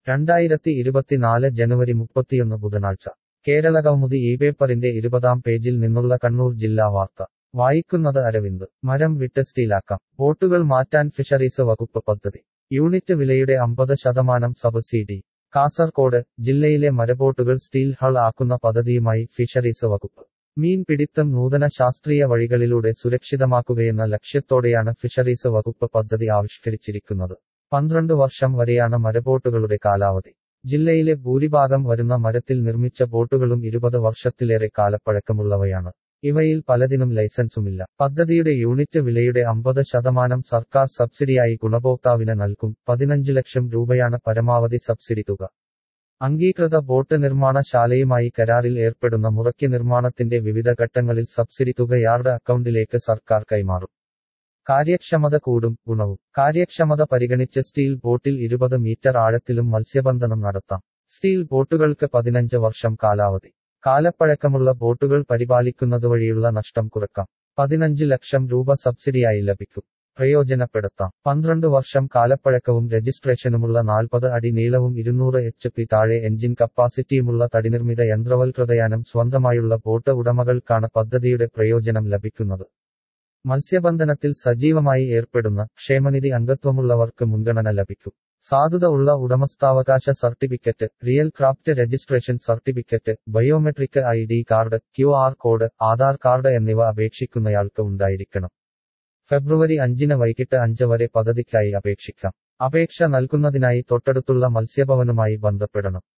രണ്ടായിരത്തി ഇരുപത്തിനാല് ജനുവരി മുപ്പത്തിയൊന്ന് ബുധനാഴ്ച കേരളകൗമുദി ഈ പേപ്പറിന്റെ ഇരുപതാം പേജിൽ നിന്നുള്ള കണ്ണൂർ ജില്ലാ വാർത്ത വായിക്കുന്നത് അരവിന്ദ് മരം വിട്ട് സ്റ്റീലാക്കാം ബോട്ടുകൾ മാറ്റാൻ ഫിഷറീസ് വകുപ്പ് പദ്ധതി യൂണിറ്റ് വിലയുടെ അമ്പത് ശതമാനം സബ്സിഡി കാസർകോട് ജില്ലയിലെ മരബോട്ടുകൾ സ്റ്റീൽ ഹൾ ആക്കുന്ന പദ്ധതിയുമായി ഫിഷറീസ് വകുപ്പ് മീൻ പിടിത്തം നൂതന ശാസ്ത്രീയ വഴികളിലൂടെ സുരക്ഷിതമാക്കുകയെന്ന ലക്ഷ്യത്തോടെയാണ് ഫിഷറീസ് വകുപ്പ് പദ്ധതി ആവിഷ്കരിച്ചിരിക്കുന്നത് പന്ത്രണ്ട് വർഷം വരെയാണ് മരബോട്ടുകളുടെ കാലാവധി ജില്ലയിലെ ഭൂരിഭാഗം വരുന്ന മരത്തിൽ നിർമ്മിച്ച ബോട്ടുകളും ഇരുപത് വർഷത്തിലേറെ കാലപ്പഴക്കമുള്ളവയാണ് ഇവയിൽ പലതിനും ലൈസൻസുമില്ല പദ്ധതിയുടെ യൂണിറ്റ് വിലയുടെ അമ്പത് ശതമാനം സർക്കാർ സബ്സിഡിയായി ഗുണഭോക്താവിന് നൽകും പതിനഞ്ച് ലക്ഷം രൂപയാണ് പരമാവധി സബ്സിഡി തുക അംഗീകൃത ബോട്ട് നിർമ്മാണശാലയുമായി കരാറിൽ ഏർപ്പെടുന്ന മുറയ്ക്ക് നിർമ്മാണത്തിന്റെ വിവിധ ഘട്ടങ്ങളിൽ സബ്സിഡി തുക യാർഡ് അക്കൗണ്ടിലേക്ക് സർക്കാർ കൈമാറും കാര്യക്ഷമത കൂടും ഗുണവും കാര്യക്ഷമത പരിഗണിച്ച് സ്റ്റീൽ ബോട്ടിൽ ഇരുപത് മീറ്റർ ആഴത്തിലും മത്സ്യബന്ധനം നടത്താം സ്റ്റീൽ ബോട്ടുകൾക്ക് പതിനഞ്ച് വർഷം കാലാവധി കാലപ്പഴക്കമുള്ള ബോട്ടുകൾ പരിപാലിക്കുന്നതുവഴിയുള്ള നഷ്ടം കുറക്കാം പതിനഞ്ച് ലക്ഷം രൂപ സബ്സിഡിയായി ലഭിക്കും പ്രയോജനപ്പെടുത്താം പന്ത്രണ്ട് വർഷം കാലപ്പഴക്കവും രജിസ്ട്രേഷനുമുള്ള നാൽപ്പത് അടി നീളവും ഇരുന്നൂറ് എച്ച് പി താഴെ എഞ്ചിൻ കപ്പാസിറ്റിയുമുള്ള തടിനിർമ്മിത യന്ത്രവൽകൃതയാനം സ്വന്തമായുള്ള ബോട്ട് ഉടമകൾക്കാണ് പദ്ധതിയുടെ പ്രയോജനം ലഭിക്കുന്നത് മത്സ്യബന്ധനത്തിൽ സജീവമായി ഏർപ്പെടുന്ന ക്ഷേമനിധി അംഗത്വമുള്ളവർക്ക് മുൻഗണന ലഭിക്കും സാധുത ഉള്ള ഉടമസ്ഥാവകാശ certificate real craft registration certificate biometric I D card Q R code Aadhaar card എന്നിവ അപേക്ഷിക്കുന്നയാൾക്ക് ഉണ്ടായിരിക്കണം ഫെബ്രുവരി അഞ്ചിന് വൈകിട്ട് അഞ്ച് വരെ പദ്ധതിക്കായി അപേക്ഷിക്കാം അപേക്ഷ നൽകുന്നതിനായി തൊട്ടടുത്തുള്ള മത്സ്യഭവനുമായി ബന്ധപ്പെടണം